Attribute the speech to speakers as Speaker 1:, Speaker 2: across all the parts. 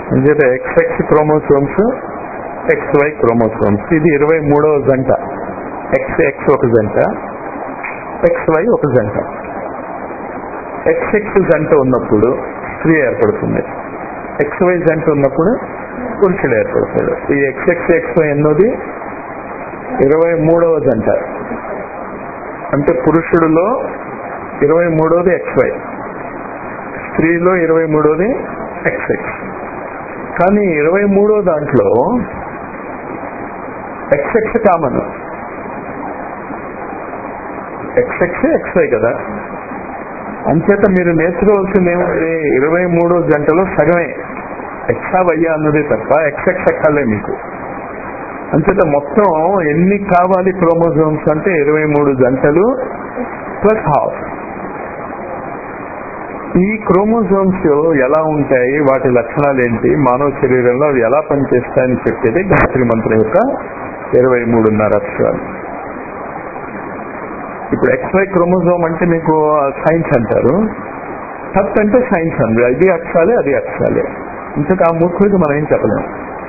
Speaker 1: అంచేత X X chromosomes X Y chromosomes ఇది ఇరవై మూడవ జంట ఎక్స్ ఎక్స్ ఒక జంట ఎక్స్ వై ఒక జంట ఎక్స్ ఎక్స్ జంట ఉన్నప్పుడు స్త్రీ ఏర్పడుతుంది ఎక్స్ వై జంట ఉన్నప్పుడు పురుషుడు ఏర్పడతాడు ఈ ఎక్స్ ఎక్స్ ఎక్స్ వై ఎన్నోది ఇరవై మూడవ జంట అంటే పురుషుడిలో ఇరవై మూడవది ఎక్స్ వై స్త్రీలో ఇరవై మూడోది ఎక్స్ ఎక్స్ కానీ ఇరవై మూడో దాంట్లో X X common X X X Y కదా అంచేత మీరు నేర్చుకోవాల్సింది ఏమంటే ఇరవై మూడో గంటలో సగమే ఎక్సా వయ్యా అన్నదే తప్ప ఎక్స్ ఎక్స్ ఎక్కలే మీకు అంచేత మొత్తం ఎన్ని కావాలి క్రోమోజోమ్స్ అంటే ఇరవై మూడు గంటలు ప్లస్ హాఫ్ ఈ క్రోమోజోమ్స్ ఎలా ఉంటాయి వాటి లక్షణాలు ఏంటి మానవ శరీరంలో అవి ఎలా పనిచేస్తాయని చెప్పేది గాయత్రి మంత్రం యొక్క ఇరవై మూడున్నర అక్షరాలు ఇప్పుడు ఎక్స్వై క్రోమోజోమ్ అంటే మీకు సైన్స్ అంటారు తత్ అంటే సైన్స్ అంది ఇది అక్షరాలే అది అక్షరాలే ఇంతకు ఆ మూర్ఖుడికి మనం ఏం చెప్పలేము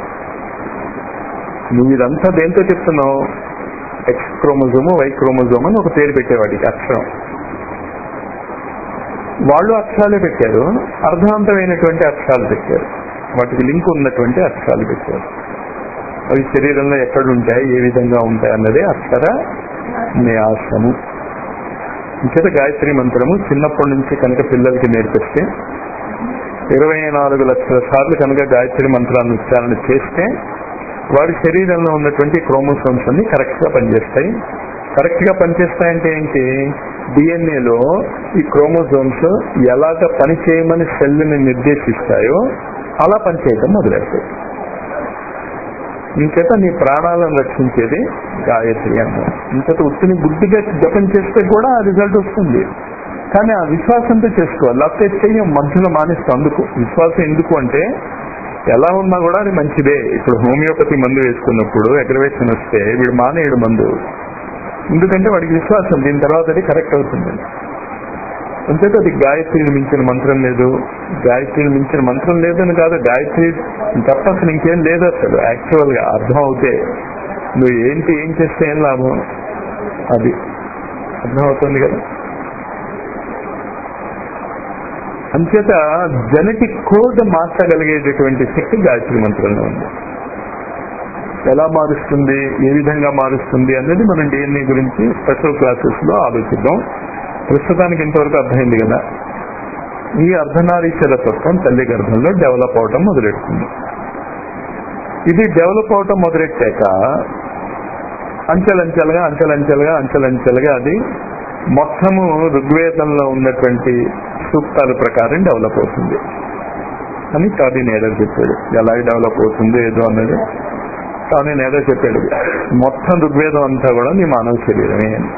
Speaker 1: నువ్వు ఇదంతా దేంతో చెప్తున్నావు ఎక్స్ క్రోమోజోము వై క్రోమోజోమ్ అని ఒక పేరు పెట్టేవాడికి అక్షరం వాళ్ళు అక్షరాలే పెట్టారు అర్థవంతమైనటువంటి అక్షరాలు పెట్టారు వాటికి లింక్ ఉన్నటువంటి అక్షరాలు పెట్టారు అవి శరీరంలో ఎక్కడ ఉంటాయి ఏ విధంగా ఉంటాయి అన్నదే అక్షర న్యాసము ఇంకేత గాయత్రి మంత్రము చిన్నప్పటి నుంచి కనుక పిల్లలకి నేర్పిస్తే ఇరవై నాలుగు లక్షల సార్లు కనుక గాయత్రి మంత్రాన్ని ఉచ్చారణ చేస్తే వాడి శరీరంలో ఉన్నటువంటి క్రోమోసోమ్స్ అన్ని కరెక్ట్ గా పనిచేస్తాయి కరెక్ట్ గా పనిచేస్తాయంటే ఏంటి డిఎన్ఏలో ఈ క్రోమోజోమ్స్ ఎలాగ పని చేయమని సెల్ని నిర్దేశిస్తాయో అలా పనిచేయటం మొదలెడతాయి ఇంకేత నీ ప్రాణాలను రక్షించేది గాయత్రి అన్నారు ఇంకత ఉత్తిని బుద్ధిగా జపం చేస్తే కూడా ఆ రిజల్ట్ వస్తుంది కానీ ఆ విశ్వాసంతో చేసుకోవాలి లేకపోతే చెయ్యం మధ్యలో మానేస్తాం అందుకు విశ్వాసం ఎందుకు అంటే ఎలా ఉన్నా కూడా అది మంచిదే ఇప్పుడు హోమియోపతి మందు వేసుకున్నప్పుడు అగ్రవేషన్ వస్తే వీడు మానేయడు మందు ఎందుకంటే వాడికి విశ్వాసం దీని తర్వాత అది కరెక్ట్ అవుతుంది అంతేత అది గాయత్రిని మించిన మంత్రం లేదు గాయత్రిని మించిన మంత్రం లేదని కాదు గాయత్రి తప్ప అసలు ఇంకేం లేదు అసలు యాక్చువల్ గా అర్థం అవుతే నువ్వు ఏంటి ఏం చేస్తే ఏం లాభం అది అర్థం అవుతుంది కదా అంచేత జెనెటిక్ కోడ్ మార్చగలిగేటటువంటి శక్తి గాయత్రి మంత్రంలో ఉంది ఎలా మారుస్తుంది ఏ విధంగా మారుస్తుంది అనేది మనం డిఎన్ఏ గురించి స్పెషల్ క్లాసెస్ లో ఆలోచిద్దాం ప్రస్తుతానికి ఇంతవరకు అర్థమైంది కదా ఈ అర్ధనారీశ్వర తత్వం తల్లి గర్భంలో డెవలప్ అవటం మొదలెడుతుంది ఇది డెవలప్ అవటం మొదలెట్టాక అంచెలంచెలుగా అంచెలంచెలుగా అంచెలంచెలుగా అది మొత్తము ఋగ్వేదంలో ఉన్నటువంటి సూక్తాల ప్రకారం డెవలప్ అవుతుంది అని టాడీ నేడర్ చెప్పాడు ఎలా డెవలప్ అవుతుంది ఏదో అన్నది టాడీ నేడర్ చెప్పాడు మొత్తం ఋగ్వేదం అంతా కూడా నీ మానవ శరీరమే అని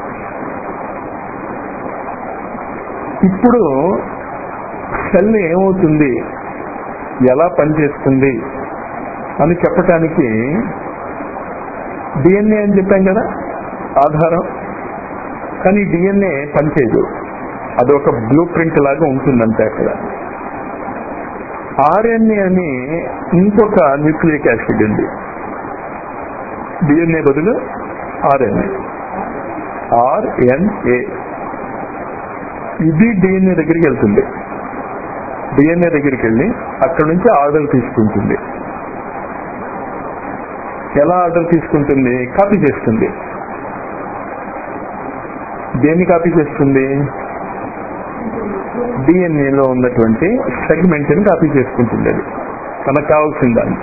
Speaker 1: ఇప్పుడు సెల్ ఏమవుతుంది ఎలా పనిచేస్తుంది అని చెప్పటానికి డిఎన్ఏ అని చెప్పాం కదా ఆధారం కానీ డిఎన్ఏ పనిచేయదు అది ఒక బ్లూ ప్రింట్ లాగా ఉంటుందంటే అక్కడ ఆర్ఎన్ఏ అని ఇంకొక న్యూక్లియిక్ యాసిడ్ ఉంది డిఎన్ఏ బదులు ఆర్ఎన్ఏ ఆర్ఎన్ఏ ఇది డిఎన్ఏ దగ్గరికి వెళ్తుంది డిఎన్ఏ దగ్గరికి వెళ్ళి అక్కడ నుంచి ఆర్డర్ తీసుకుంటుంది ఎలా ఆర్డర్ తీసుకుంటుంది కాపీ చేస్తుంది దేన్ని కాపీ చేస్తుంది డిఎన్ఏలో ఉన్నటువంటి సెగ్మెంట్ ని కాపీ చేసుకుంటుంది అది తనకు కావాల్సిన దాన్ని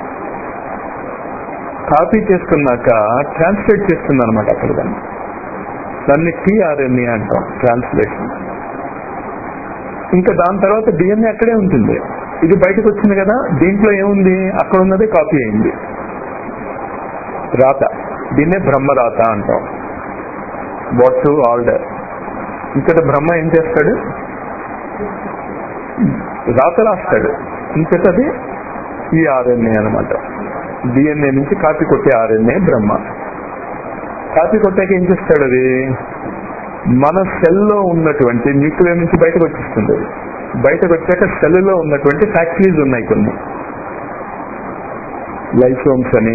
Speaker 1: కాపీ చేసుకున్నాక ట్రాన్స్లేట్ చేస్తుంది అనమాట అక్కడ దాన్ని దాన్ని టీఆర్ఎన్ఏ అంటాం ట్రాన్స్లేషన్ ఇంకా దాని తర్వాత డిఎన్ఏ అక్కడే ఉంటుంది ఇది బయటకు వచ్చింది కదా దీంట్లో ఏముంది అక్కడ ఉన్నది కాపీ అయింది రాత దీన్నే బ్రహ్మరాత అంటాం వాట్ టు ఆర్డర్ ఇక్కడ బ్రహ్మ ఏం చేస్తాడు రాత రాస్తాడు ఇంకటది ఈ ఆర్ఎన్ఏ అనమాట డిఎన్ఏ నుంచి కాపీ కొట్టే ఆర్ఎన్ఏ బ్రహ్మ కాపీ కొట్టాక ఏం చేస్తాడు అది మన సెల్లో ఉన్నటువంటి న్యూక్లియర్ నుంచి బయటకు వచ్చేస్తుంది అది బయటకు వచ్చాక సెల్లో ఉన్నటువంటి ఫ్యాక్టరీస్ ఉన్నాయి కొన్ని లైసోమ్స్ అని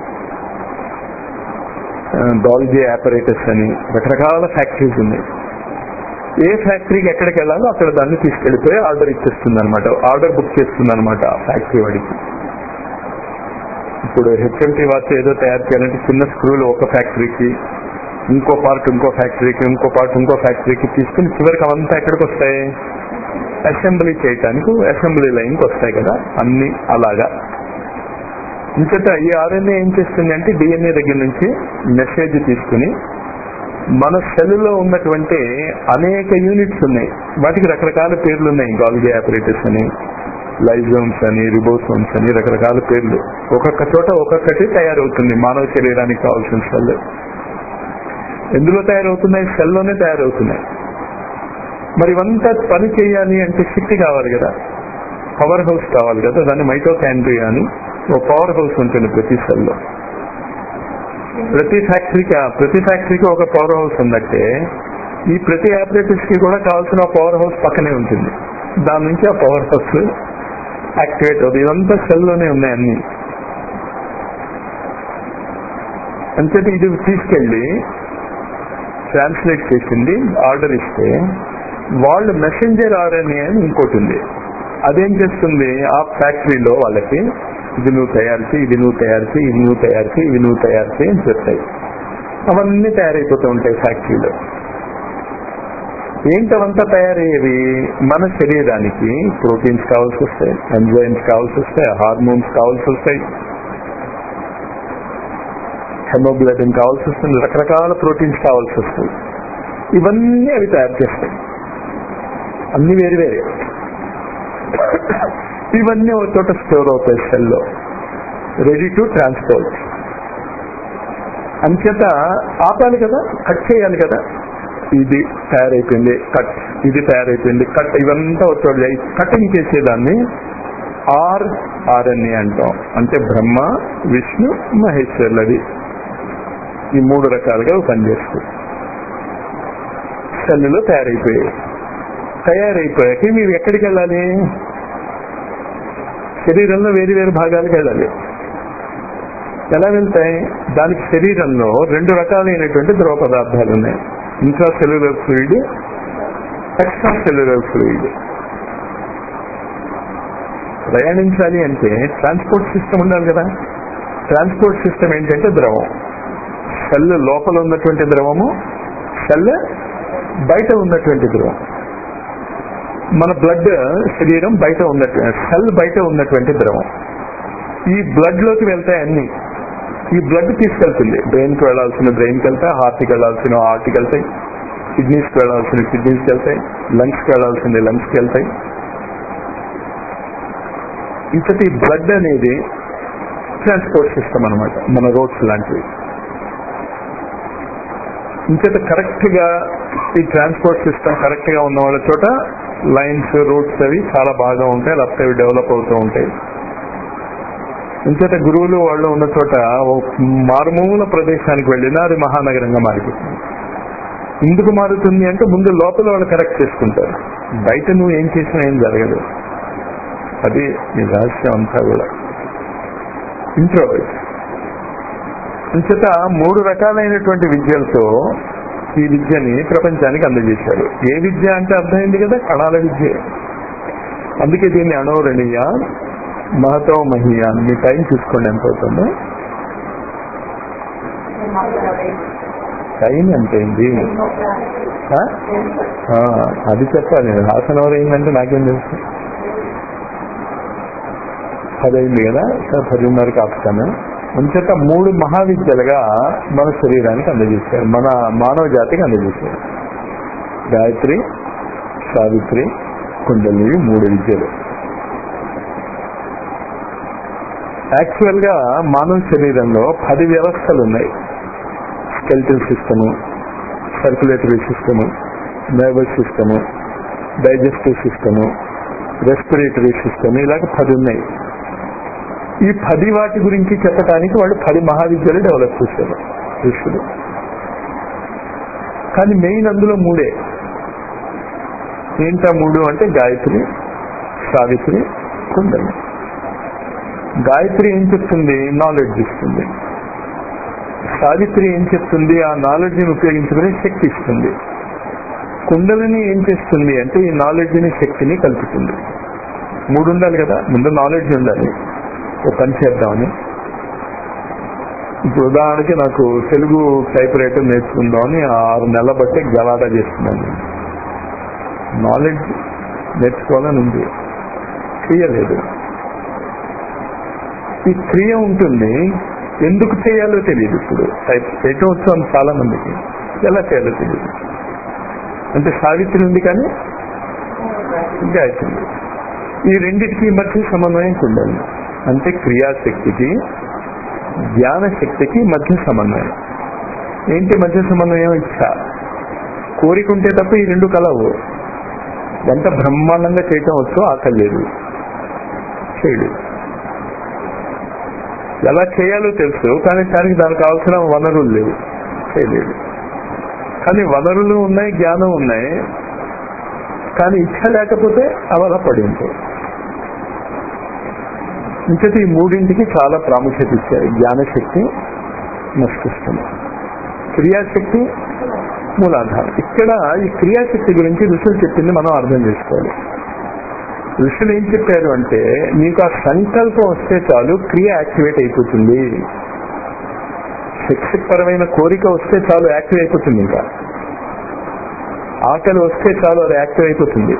Speaker 1: డాల్జీ ఆపరేటర్స్ అని రకరకాల ఫ్యాక్టరీస్ ఉన్నాయి ఏ ఫ్యాక్టరీకి ఎక్కడికి వెళ్ళాలో అక్కడ దాన్ని తీసుకెళ్లిపోయి ఆర్డర్ ఇచ్చేస్తుంది అనమాట ఆర్డర్ బుక్ చేస్తుంది అనమాట ఫ్యాక్టరీ వాడికి ఇప్పుడు హెచ్ఎంటీ వాచ్ ఏదో తయారు చేయాలంటే చిన్న స్క్రూలు ఒక ఫ్యాక్టరీకి ఇంకో పార్ట్ ఇంకో ఫ్యాక్టరీకి ఇంకో పార్ట్ ఇంకో ఫ్యాక్టరీకి తీసుకుని చివరికి అవంతా ఎక్కడికి వస్తాయి అసెంబ్లీ చేయటానికి అసెంబ్లీ లైన్కి వస్తాయి కదా అన్ని అలాగా ఇంకట ఈ ఆర్ఎన్ఏ ఏం చేస్తుంది అంటే డిఎన్ఏ దగ్గర నుంచి మెసేజ్ తీసుకుని మన సెల్లో ఉన్నటువంటి అనేక యూనిట్స్ ఉన్నాయి వాటికి రకరకాల పేర్లు ఉన్నాయి గాల్జీ ఆపరేటర్స్ అని లైజోమ్స్ అని రిబోసోమ్స్ అని రకరకాల పేర్లు ఒక్కొక్క చోట ఒక్కొక్కటి తయారవుతుంది మానవ శరీరానికి కావాల్సిన సెల్ ఎందులో తయారవుతున్నాయి సెల్లోనే తయారవుతున్నాయి మరి ఇవంతా పని చేయాలి అంటే శక్తి కావాలి కదా పవర్ హౌస్ కావాలి కదా దాన్ని మైటోకాండ్రియా అని ఓ పవర్ హౌస్ ఉంటుంది ప్రతి సెల్లో ప్రతి ఫ్యాక్టరీకి ప్రతి ఫ్యాక్టరీకి ఒక పవర్ హౌస్ ఉన్నట్టే ఈ ప్రతి ఆపరేటర్స్ కి కూడా కావాల్సిన పవర్ హౌస్ పక్కనే ఉంటుంది దాని నుంచి ఆ పవర్ హౌస్ యాక్టివేట్ అవుతుంది ఇదంతా సెల్లోనే ఉన్నాయి అన్ని అంచేత ఇది తీసుకెళ్లి ట్రాన్స్లేట్ చేసింది ఆర్డర్ ఇస్తే వాళ్ళు మెసెంజర్ ఆర్ఎన్ఏ అని ఇంకోటి ఉంది అదేం చేస్తుంది ఆ ఫ్యాక్టరీలో వాళ్ళకి ఇది నువ్వు తయారు చేయి ఇది నువ్వు తయారు చేయి ఇది నువ్వు తయారు చేయి ఇవి నువ్వు తయారు చేయి అని చెప్తాయి అవన్నీ తయారైపోతూ ఉంటాయి ఫ్యాక్టరీలో ఏంటవంతా తయారయ్యేవి మన శరీరానికి ప్రోటీన్స్ కావాల్సి వస్తాయి ఎంజైమ్స్ కావాల్సి వస్తాయి హార్మోన్స్ కావాల్సి వస్తాయి హెమోగ్లోబిన్ కావాల్సి వస్తుంది రకరకాల ప్రోటీన్స్ కావాల్సి వస్తాయి ఇవన్నీ అవి తయారు చేస్తాయి అన్ని వేరు వేరే ఇవన్నీ ఒక చోట స్టోర్ అవుతాయి సెల్లో రెడీ టు ట్రాన్స్పోర్ట్ అంచేత ఆపాలి కదా కట్ చేయాలి కదా ఇది తయారైపోయింది కట్ ఇది తయారైపోయింది కట్ ఇవంతా ఒక చోట కటింగ్ చేసేదాన్ని ఆర్ ఆర్ఎన్ఏ అంటాం అంటే బ్రహ్మ విష్ణు మహేశ్వర్లది ఈ మూడు రకాలుగా పనిచేస్తుంది సెల్లులో తయారైపోయాయి తయారైపోయాక మీరు ఎక్కడికి వెళ్ళాలి శరీరంలో వేరు వేరు భాగాలకు వెళ్ళాలి ఎలా వెళ్తాయి దానికి శరీరంలో రెండు రకాలైనటువంటి ద్రవ పదార్థాలు ఉన్నాయి intracellular fluid extracellular fluid ప్రయాణించాలి అంటే ట్రాన్స్పోర్ట్ సిస్టమ్ ఉండాలి కదా ట్రాన్స్పోర్ట్ సిస్టమ్ ఏంటంటే ద్రవం సెల్ లోపల ఉన్నటువంటి ద్రవము సెల్ బయట ఉన్నటువంటి ద్రవం మన బ్లడ్ శరీరం బయట ఉన్నట్టు సెల్ బయట ఉన్నటువంటి ద్రవం ఈ బ్లడ్ లోకి వెళ్తాయి అన్ని ఈ బ్లడ్ తీసుకెళ్తుంది బ్రెయిన్ కి వెళ్లాల్సిన బ్రెయిన్ కి వెళ్తాయి హార్ట్ కి వెళ్లాల్సిన హార్ట్ కి వెళ్తాయి కిడ్నీస్ కి వెళ్లాల్సిన కిడ్నీస్ కి వెళ్తాయి లంగ్స్ కి వెళ్లాల్సిన లంగ్స్ కి వెళ్తాయి ఇంతటి బ్లడ్ అనేది ట్రాన్స్పోర్ట్ సిస్టమ్ అనమాట మన రోడ్స్ లాంటివి ఇంచేత కరెక్ట్ గా ఈ ట్రాన్స్పోర్ట్ సిస్టమ్ కరెక్ట్ గా ఉన్న వాళ్ళ చోట లైన్స్ రోడ్స్ అవి చాలా బాగా ఉంటాయి లేకపోతే అవి డెవలప్ అవుతూ ఉంటాయి ఇంచేత గురువులు వాళ్ళు ఉన్న చోట మారుమూల ప్రదేశానికి వెళ్ళినా అది మహానగరంగా మారిపోతుంది ఎందుకు మారుతుంది అంటే ముందు లోపల వాళ్ళు కరెక్ట్ చేసుకుంటారు బయట నువ్వు ఏం చేసినా ఏం జరగదు అది ఈ రహస్యం అంతా కూడా ఇంట్రోవర్ట్ అంచేత మూడు రకాలైనటువంటి విద్యలతో ఈ విద్యని ప్రపంచానికి అందజేశారు ఏ విద్య అంటే అర్థమైంది కదా కణాల విద్య అందుకే దీన్ని అణోరణీయ మహతో మహీయ మీ టైం చూసుకోండి ఎంత అవుతుందో టైం ఎంత అయింది ఆ? ఆ, అది చెప్పాలి హాఫ్ అన్ అవర్ అయిందంటే నాకేం తెలుసు పది అయింది కదా సార్ పదిన్నరకి ఆపుతాను అంచేత మూడు మహావిద్యలుగా మన శరీరానికి అందజేశారు మన మానవ జాతికి అందజేశారు గాయత్రి సావిత్రి కుండలి మూడు విద్యలు యాక్చువల్ గా మానవ శరీరంలో పది వ్యవస్థలు ఉన్నాయి skeletal system circulatory system nervous system digestive system respiratory system ఇలాగ పది ఉన్నాయి ఈ పది వాటి గురించి చెప్పడానికి వాళ్ళు పది మహావిద్యలు డెవలప్ చేశారు ఋషులు కానీ మెయిన్ అందులో మూడే ఏంటా మూడు అంటే గాయత్రి సావిత్రి కుండలి గాయత్రి ఏం చెప్తుంది నాలెడ్జ్ ఇస్తుంది సావిత్రి ఏం చెప్తుంది ఆ నాలెడ్జ్ ని ఉపయోగించుకునే శక్తి ఇస్తుంది కుండలిని ఏం చేస్తుంది అంటే ఈ నాలెడ్జ్ ని శక్తిని కలుపుతుంది మూడు ఉండాలి కదా ముందు నాలెడ్జ్ ఉండాలి ఒక పని చేద్దామని ఇప్పుడు ఉదాహరణకి నాకు తెలుగు టైప్ రైటర్ నేర్చుకుందామని ఆరు నెలల బట్టి గలాటా చేస్తున్నాను నాలెడ్జ్ నేర్చుకోవాలని ఉంది క్రియ లేదు ఈ క్రియ ఉంటుంది ఎందుకు చేయాలో తెలియదు ఇప్పుడు టైప్ చేయటం వచ్చు చాలా మందికి ఎలా చేయాలో తెలియదు అంటే సావిత్రి ఉంది కానీ గాయత్రి ఉంది. ఈ రెండింటికి మధ్య సమన్వయం ఉండాలి అంటే క్రియాశక్తికి జ్ఞాన శక్తికి మధ్య సమన్వయం ఏంటి మధ్య సమన్వయం ఇచ్చ కోరిక ఉంటే తప్ప ఈ రెండు కలవు ఎంత బ్రహ్మాండంగా చేయటం వచ్చో ఆకలి లేదు చేయడు ఎలా చేయాలో తెలుసు కానీ దానికి దానికి కావాల్సిన వనరులు లేవు చేయలేడు కానీ వనరులు ఉన్నాయి జ్ఞానం ఉన్నాయి కానీ ఇచ్చ లేకపోతే అవల పడి ఉంటాయి ఇంకటి ఈ మూడింటికి చాలా ప్రాముఖ్యత ఇచ్చారు జ్ఞానశక్తి మస్తిష్కం క్రియాశక్తి మూలాధారం ఇక్కడ ఈ క్రియాశక్తి గురించి ఋషులు చెప్పింది మనం అర్థం చేసుకోవాలి ఋషులు ఏం చెప్పారు అంటే నీకు ఆ సంకల్పం వస్తే చాలు క్రియ యాక్టివేట్ అయిపోతుంది శక్తిపరమైన కోరిక వస్తే చాలు యాక్టివ్ అయిపోతుంది ఇంకా ఆకలి వస్తే చాలు అది యాక్టివ్ అయిపోతుంది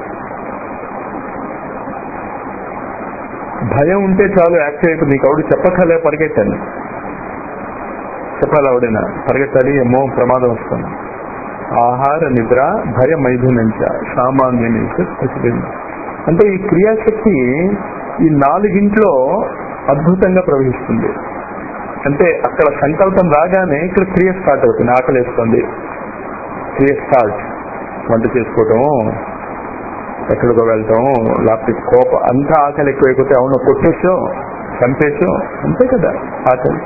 Speaker 1: భయం ఉంటే చాలు యాక్టివ్ అయిపోతుంది నీకు ఆవిడ చెప్పకలే పరిగెట్టాను చెప్పాలి ఆవిడైనా పరిగెట్టాలి ఏమో ప్రమాదం వస్తుంది ఆహార నిద్ర భయ మైథునంచ సామాన్య అంటే ఈ క్రియాశక్తి ఈ నాలుగింట్లో అద్భుతంగా ప్రవహిస్తుంది అంటే అక్కడ సంకల్పం రాగానే ఇక్కడ క్రియ స్టార్ట్ అవుతుంది ఆకలి వేస్తుంది క్రియ స్టార్ట్ వంట చేసుకోవటం ఎక్కడికో వెళ్ళటం లేకపోతే కోప అంతా ఆకలి ఎక్కువైపోతే అవును కొట్టేసో చంపేసో అంతే కదా ఆకలి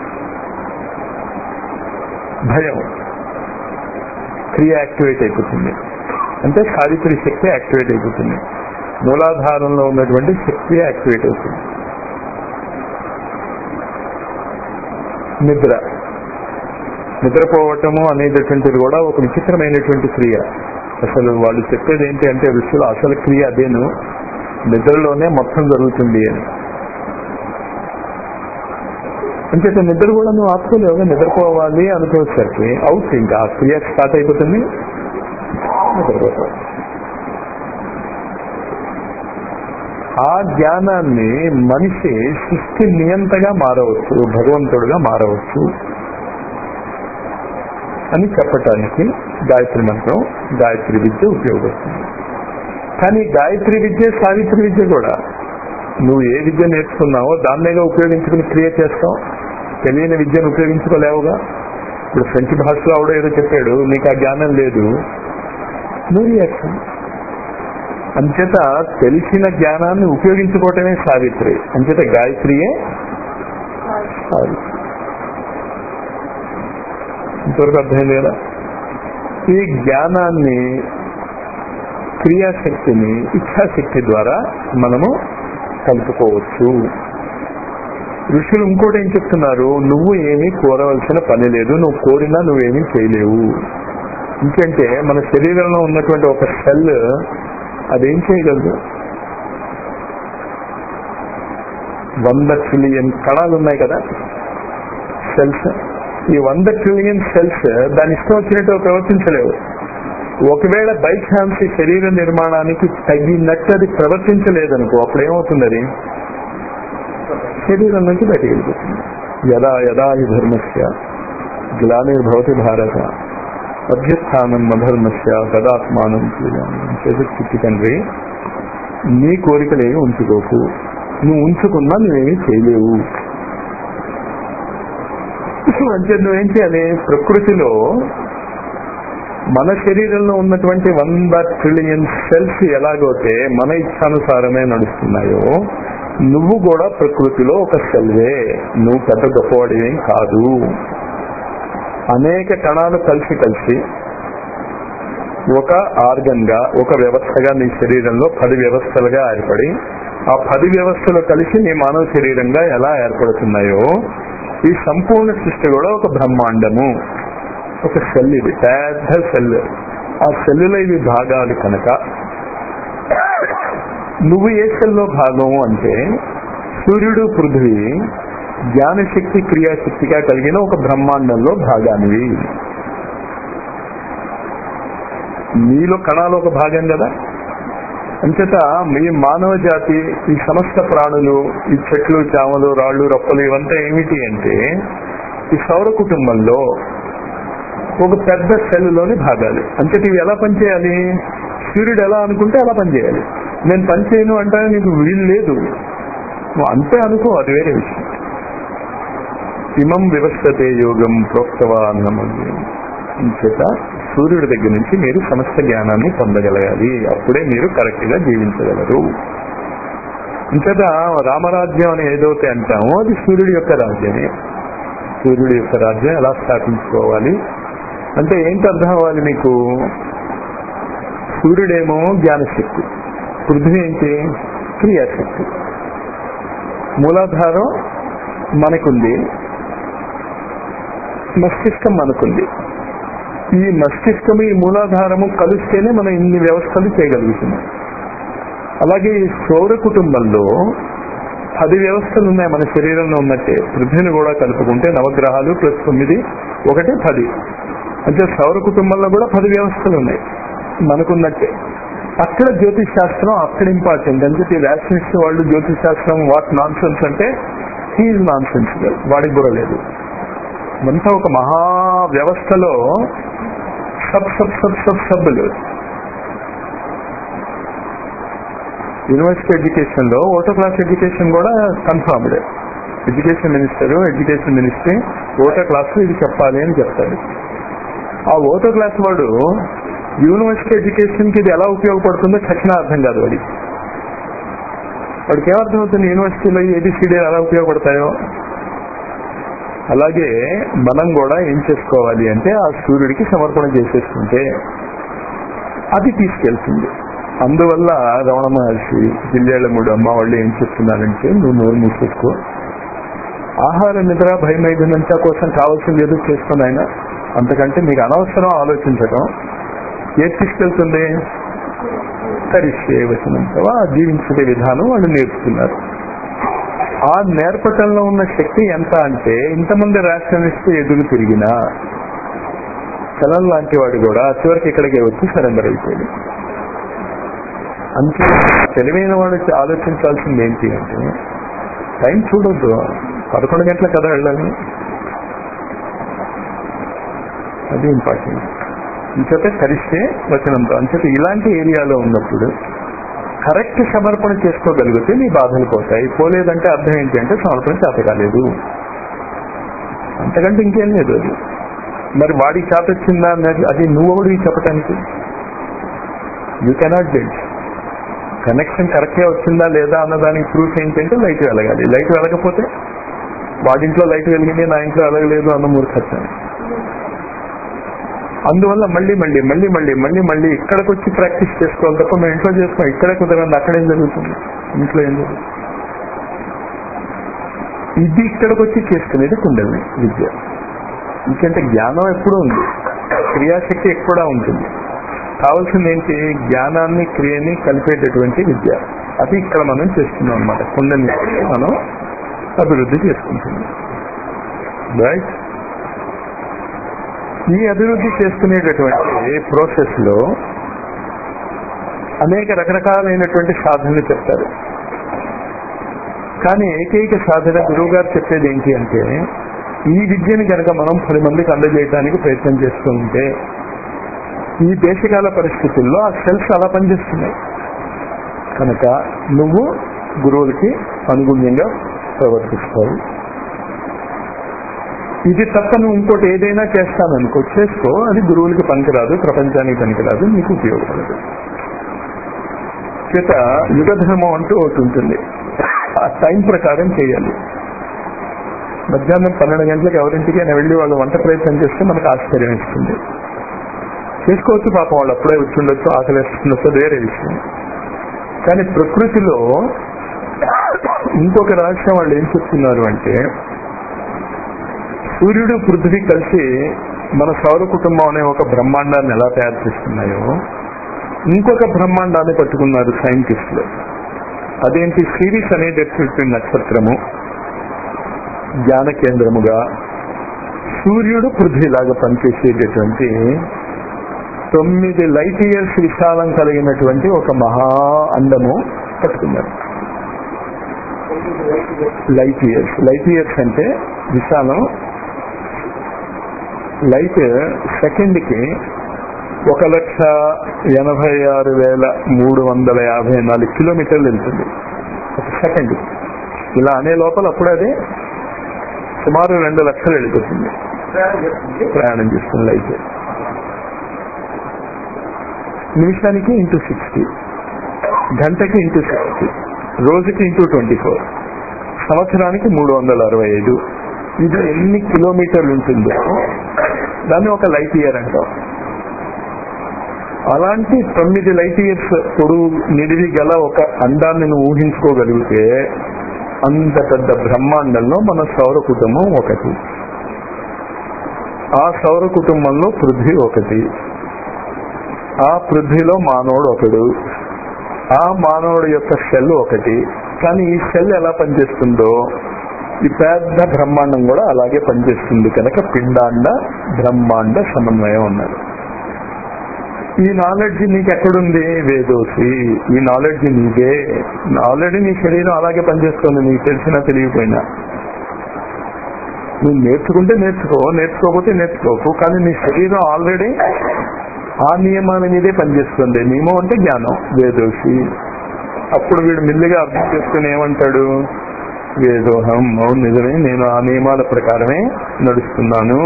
Speaker 1: భయం క్రియ యాక్టివేట్ అయిపోతుంది అంటే సావిత్రి శక్తి యాక్టివేట్ అయిపోతుంది మూలాధారంలో ఉన్నటువంటి శక్తి యాక్టివేట్ అవుతుంది నిద్ర నిద్రపోవటము అనేటటువంటిది కూడా ఒక విచిత్రమైనటువంటి క్రియ అసలు వాళ్ళు చెప్పేది ఏంటి అంటే ఋషులు అసలు క్రియ అదేను నిద్రలోనే మొత్తం జరుగుతుంది అని అంచేత నిద్ర కూడా నువ్వు ఆపుకోలేవు నిద్రపోవాలి అనుకోవచ్చరికి అవుట్ ఇంకా ఆ క్రియ స్టార్ట్ అయిపోతుంది నిద్రపోతావు ఆ జ్ఞానాన్ని మనిషి సృష్టి నియంతగా మారవచ్చు భగవంతుడుగా మారవచ్చు అని చెప్పటానికి గాయత్రి మంత్రం గాయత్రి విద్య ఉపయోగపడుతుంది కానీ గాయత్రి విద్య సావిత్రి విద్య కూడా నువ్వు ఏ విద్య నేర్చుకున్నావో దాన్నేగా ఉపయోగించుకుని క్రియ చేస్తావు తెలియని విద్యను ఉపయోగించుకోలేవుగా ఇప్పుడు ఫ్రెంచ్ భాషలో ఆవిడ ఏదో చెప్పాడు నీకు ఆ జ్ఞానం లేదు నువ్వు రియాక్షన్ అంచేత తెలిసిన జ్ఞానాన్ని ఉపయోగించుకోవటమే సావిత్రి అంచేత గాయత్రియే సావిత్రి ఇంతవరకు అర్థం లేదా ఈ జ్ఞానాన్ని క్రియాశక్తిని ఇచ్ఛాశక్తి ద్వారా మనము కలుపుకోవచ్చు ఋషులు ఇంకోటి ఏం చెప్తున్నారు నువ్వు ఏమీ కోరవలసిన పని లేదు నువ్వు కోరినా నువ్వేమీ చేయలేవు ఎందుకంటే మన శరీరంలో ఉన్నటువంటి ఒక సెల్ అదేం చేయగలదు వంద ట్రిలియన్ కణాలు ఉన్నాయి కదా సెల్స్ ఈ వంద ట్రిలియన్ సెల్స్ దాని ఇష్టం వచ్చినట్టు ప్రవర్తించలేవు ఒకవేళ బై ఛాన్స్ ఈ శరీర నిర్మాణానికి తగినట్టు అది ప్రవర్తించలేదనుకో అప్పుడు ఏమవుతుంది అది శరీరం నుంచి బయటకు వెళ్ళిపోతుంది యదా యదా ఈ ధర్మస్య గ్లానిర్భవతి భారత అభ్యుత్నం మధర్మస్య గదాత్మానం చిట్టి తండ్రి నీ కోరికలేమి ఉంచుకోకు నువ్వు ఉంచుకున్నా నువ్వేమీ చేయలేవు అంటే నువ్వేం చేయాలి ప్రకృతిలో మన శరీరంలో ఉన్నటువంటి వంద ట్రిలియన్ సెల్స్ ఎలాగైతే మన ఇచ్చానుసారమే నడుస్తున్నాయో నువ్వు కూడా ప్రకృతిలో ఒక సెల్వే నువ్వు పెద్ద గొప్పవాడివేం కాదు అనేక కణాలు కలిసి కలిసి ఒక ఆర్గన్ గా ఒక వ్యవస్థగా నీ శరీరంలో పది వ్యవస్థలుగా ఏర్పడి ఆ పది వ్యవస్థలు కలిసి నీ మానవ శరీరంగా ఎలా ఏర్పడుతున్నాయో ఈ సంపూర్ణ సృష్టి కూడా ఒక బ్రహ్మాండము ఒక సెల్ ఇది పెద్ద సెల్ ఆ సెల్లులో ఇవి భాగాలు కనుక నువ్వు ఏ సెల్లో భాగం అంటే సూర్యుడు పృథ్వీ జ్ఞానశక్తి క్రియాశక్తిగా కలిగిన ఒక బ్రహ్మాండంలో భాగానివి నీలో కణాలు ఒక భాగం కదా అంచేత మీ మానవ జాతి ఈ సమస్త ప్రాణులు ఈ చెట్లు చామలు రాళ్ళు రప్పలు ఇవంతా ఏమిటి అంటే ఈ సౌర కుటుంబంలో ఒక పెద్ద సెల్లులోని భాగాలు అంచేత ఇవి ఎలా పనిచేయాలి సూర్యుడు ఎలా అనుకుంటే అలా పనిచేయాలి నేను పనిచేయను అంటే నీకు వీలు లేదు నువ్వు అంతే అనుకో అది వేరే విషయం ఇమం వివస్థతే యోగం ప్రోక్తవాన్నమని చేత సూర్యుడి దగ్గర నుంచి మీరు సమస్త జ్ఞానాన్ని పొందగలగాలి అప్పుడే మీరు కరెక్ట్ గా జీవించగలరు ఇంచేత రామరాజ్యం అని ఏదైతే అంటామో అది సూర్యుడి యొక్క రాజ్యమే సూర్యుడి యొక్క రాజ్యం ఎలా స్థాపించుకోవాలి అంటే ఏంటి అర్థం అవ్వాలి మీకు సూర్యుడేమో జ్ఞానశక్తి పృథ్వీ ఏంటి క్రియాశక్తి మూలాధారం మనకుంది మస్తిష్కం మనకుంది ఈ మస్తిష్కము ఈ మూలాధారము కలిస్తేనే మనం ఇన్ని వ్యవస్థలు చేయగలుగుతున్నాం అలాగే ఈ సౌర కుటుంబంలో పది వ్యవస్థలు ఉన్నాయి మన శరీరంలో ఉన్నట్టే పృథ్వీని కూడా కలుపుకుంటే నవగ్రహాలు ప్లస్ తొమ్మిది ఒకటి పది అంటే సౌర కుటుంబంలో కూడా పది వ్యవస్థలు ఉన్నాయి మనకున్నట్టే అక్కడ జ్యోతిష్ శాస్త్రం అక్కడ ఇంపార్టెంట్ అంటే ఈ రేషనిస్ట్ వాళ్ళు జ్యోతిష్ శాస్త్రం వాట్ నాన్ సెన్స్ అంటే హీఈ్ నాన్ సెన్సికల్ వాడికి కూడా లేదు అంతా ఒక మహా వ్యవస్థలో సబ్ సబ్ సబ్ సబ్ సబ్బులు యూనివర్సిటీ ఎడ్యుకేషన్ లో ఓటో క్లాస్ ఎడ్యుకేషన్ కూడా confirmed education minister education ministry ఓటో క్లాస్ ఇది చెప్పాలి అని చెప్తాడు ఆ ఓటో క్లాస్ వాడు యూనివర్సిటీ ఎడ్యుకేషన్ కి ఇది ఎలా ఉపయోగపడుతుందో ఖచ్చితంగా అర్థం కాదు వాడికి వాడికి ఏమర్థం అవుతుంది యూనివర్సిటీలో ఏబిసిడి ఎలా ఉపయోగపడతాయో అలాగే మనం కూడా ఏం చేసుకోవాలి అంటే ఆ సూర్యుడికి సమర్పణ చేసేసుకుంటే అది తీసుకెళ్తుంది అందువల్ల రమణ మహర్షి జిల్లేళ్ల మూడు అమ్మ వాళ్ళు ఏం చెప్తున్నారంటే నువ్వు నోరు మూసేసుకో ఆహార నిద్ర భయమైదంతా కోసం కావాల్సింది ఏదో చేసుకుని ఆయన అంతకంటే మీకు అనవసరం ఆలోచించడం ఏది తీసుకెళ్తుంది కరిష్యే వచనంతవా జీవించే విధానం వాళ్ళు నేర్పుతున్నారు ఆ నేర్పటంలో ఉన్న శక్తి ఎంత అంటే ఇంతమంది రాష్ట్రనిస్తే ఎదురు తిరిగినా చలం లాంటి వాడు కూడా చివరికి ఇక్కడికి వచ్చి సరెండర్ అయిపోయాడు అంతే తెలివైన వాడు ఆలోచించాల్సింది ఏంటి అంటే టైం చూడొద్దు పదకొండు గంటల కదా వెళ్ళాలి అది ఇంపార్టెంట్ ఇంచేత కలిస్తే వచనంతో అంచేత ఇలాంటి ఏరియాలో ఉన్నప్పుడు కరెక్ట్ సమర్పణ చేసుకోగలిగితే నీ బాధలు పోతాయి పోలేదంటే అర్థం ఏంటి అంటే సమర్పణ చేత కాలేదు అంతకంటే ఇంకేం లేదు అది మరి వాడికి చేత వచ్చిందా అన్నది అది నువ్వు ఒకటి చెప్పటానికి you cannot judge connection correct గా వచ్చిందా లేదా అన్నదానికి ప్రూఫ్ ఏంటంటే లైట్ వెలగాలి లైట్ వెలగకపోతే వాడింట్లో లైట్ వెలిగింది నా ఇంట్లో వెలగలేదు అన్న మూర్ఖత్వం అందువల్ల మళ్ళీ మళ్ళీ మళ్ళీ మళ్ళీ మళ్ళీ మళ్ళీ ఇక్కడికి వచ్చి ప్రాక్టీస్ చేసుకోవాలి తప్ప మేము ఇంట్లో చేసుకోం ఇక్కడే కుదరండి అక్కడేం జరుగుతుంది ఇంట్లో ఏం జరుగుతుంది ఇది ఇక్కడికి వచ్చి చేసుకునేది కుండలి విద్య ఇంకంటే జ్ఞానం ఎప్పుడూ ఉంది క్రియాశక్తి ఎప్పుడా ఉంటుంది కావాల్సింది ఏంటి జ్ఞానాన్ని క్రియని కలిపేటటువంటి విద్య అది ఇక్కడ మనం చేస్తున్నాం అనమాట కుండని మనం అభివృద్ధి చేసుకుంటున్నాం రైట్ ఈ అభివృద్ధి చేసుకునేటటువంటి ప్రాసెస్ లో అనేక రకరకాలైనటువంటి సాధనలు చెప్తారు కానీ ఏకైక సాధన గురువు గారు చెప్పేది ఏంటి అంటే ఈ విద్యని కనుక మనం పది మందికి అందజేయడానికి ప్రయత్నం చేస్తూ ఉంటే ఈ దేశకాల పరిస్థితుల్లో ఆ సెల్స్ అలా పనిచేస్తున్నాయి కనుక నువ్వు గురువులకి అనుగుణ్యంగా ప్రవర్తిస్తావు ఇది తప్ప నువ్వు ఇంకోటి ఏదైనా చేస్తాననుకో చేసుకో అది గురువులకి పనికిరాదు ప్రపంచానికి పనికిరాదు నీకు ఉపయోగపడదు చేత యుగ ధర్మం అంటూ ఒకటి ఉంటుంది ఆ టైం ప్రకారం చేయాలి మధ్యాహ్నం పన్నెండు గంటలకు ఎవరింటికి అయినా వెళ్ళి వాళ్ళు వంట ప్రయత్నం చేస్తే మనకు ఆశ్చర్యం ఇస్తుంది చేసుకోవచ్చు పాపం వాళ్ళు అప్పుడే వచ్చి ఉండొచ్చు ఆకలి వేస్తుండొచ్చు వేరే విషయం కానీ ప్రకృతిలో ఇంకొక రహస్యం వాళ్ళు ఏం చెప్తున్నారు అంటే సూర్యుడు పృథ్వీ కలిసి మన సౌర కుటుంబం అనే ఒక బ్రహ్మాండాన్ని ఎలా తయారు చేస్తున్నాయో ఇంకొక బ్రహ్మాండాన్ని పట్టుకున్నారు సైంటిస్టులు అదేంటి సిరీస్ అనేటటువంటి నక్షత్రము జ్ఞాన కేంద్రముగా సూర్యుడు పృథ్వీలాగా పనిచేసేటటువంటి తొమ్మిది లైట్ ఇయర్స్ విశాలం కలిగినటువంటి ఒక మహా అందము పట్టుకున్నారు లైట్ ఇయర్స్ లైట్ ఇయర్స్ అంటే విశాలం లైట్ సెకండ్ కి ఒక లక్ష ఎనభై ఆరు వేల మూడు వందల యాభై నాలుగు కిలోమీటర్లు వెళ్తుంది ఒక సెకండ్ ఇలా అనే లోపల అప్పుడు అది సుమారు రెండు లక్షలు వెళ్ళిపోతుంది ప్రయాణం చేస్తుంది లైట్ నిమిషానికి ఇంటూ సిక్స్టీ గంటకి ఇంటూ సిక్స్టీ రోజుకి ఇంటూ ట్వంటీ ఫోర్ సంవత్సరానికి మూడు వందల అరవై ఐదు ఇది ఎన్ని కిలోమీటర్లు ఉంటుందో దాన్ని ఒక లైట్ ఇయర్ అంటాం అలాంటి తొమ్మిది లైట్ ఇయర్స్ పొడుగు నిడివి గల ఒక అండాన్ని నువ్వు ఊహించుకోగలిగితే అంత పెద్ద బ్రహ్మాండంలో మన సౌర కుటుంబం ఒకటి ఆ సౌర కుటుంబంలో పృథ్వీ ఒకటి ఆ పృథ్వీలో మానవుడు ఒకడు ఆ మానవుడు యొక్క సెల్ ఒకటి కానీ ఈ సెల్ ఎలా పనిచేస్తుందో ఈ పెద్ద బ్రహ్మాండం కూడా అలాగే పనిచేస్తుంది కనుక పిండాండ బ్రహ్మాండ సమన్వయం ఉన్నారు ఈ నాలెడ్జ్ నీకు ఎక్కడుంది వేదోసి ఈ నాలెడ్జ్ నీకే ఆల్రెడీ నీ శరీరం అలాగే పనిచేస్తుంది నీకు తెలిసినా తెలియకపోయినా నువ్వు నేర్చుకుంటే నేర్చుకో నేర్చుకోకపోతే నేర్చుకోకు కానీ నీ శరీరం ఆల్రెడీ ఆ నియమాల మీదే పనిచేస్తుంది నియమం అంటే జ్ఞానం వేదోసి అప్పుడు వీడు మెల్లిగా అర్థం చేసుకుని ఏమంటాడు వేదోహం అవును నిజమే నేను ఆ నియమాల ప్రకారమే నడుస్తున్నాను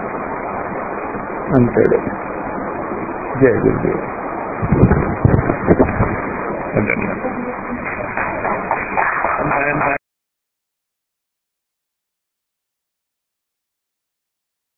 Speaker 1: అంటాడు జయ గురుదేవ్ అదన్నమాట